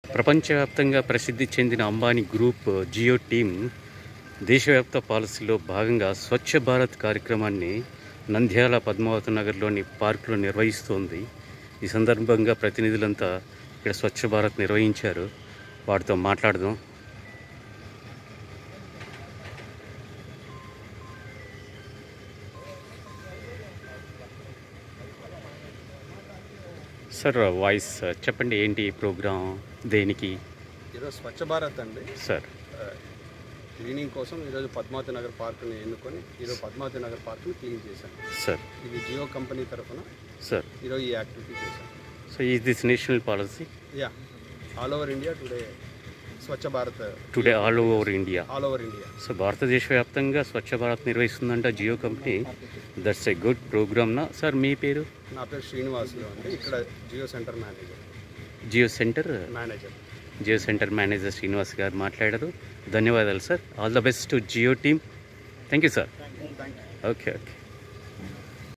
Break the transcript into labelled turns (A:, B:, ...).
A: ప్రపంచవ్యాప్తంగా ప్రసిద్ధి చెందిన అంబానీ గ్రూప్ జియో టీం దేశవ్యాప్త పాలసీలో భాగంగా స్వచ్ఛ భారత్ కార్యక్రమాన్ని నంద్యాల పద్మావతి నగర్లోని పార్కులో నిర్వహిస్తోంది ఈ సందర్భంగా ప్రతినిధులంతా ఇక్కడ స్వచ్ఛ భారత్ నిర్వహించారు వాటితో మాట్లాడదాం సార్ వాయిస్ చెప్పండి ఏంటి ఈ ప్రోగ్రాం దేనికి
B: ఈరోజు స్వచ్ఛ భారత్ అండి
A: సార్
B: ఆ, క్లీనింగ్ కోసం ఈరోజు పద్మావతి నగర్ పార్కుని ఎన్నుకొని ఈరోజు పద్మావతి నగర్ పార్కుని క్లీన్ చేశాం
A: సార్
B: ఇది జియో కంపెనీ తరఫున
A: సార్
B: ఈరోజు ఈ యాక్టివిటీ చేశాం
A: so is this national policy
B: yeah all over India today Swachh Bharat
A: today all over India
B: all over India
A: so భారతదేశ వ్యాప్తంగా స్వచ్ఛ భారత్ నిర్వహిస్తుందంట Jio company that's a good ప్రోగ్రామ్నా సార్ మీ పేరు
B: నా పేరు శ్రీనివాసులు అండి ఇక్కడ Jio center manager
A: Jio center
B: manager
A: Jio center manager Srinivas గారు మాట్లాడారు ధన్యవాదాలు sir all the best to Jio team thank you sir
B: thank you
A: okay okay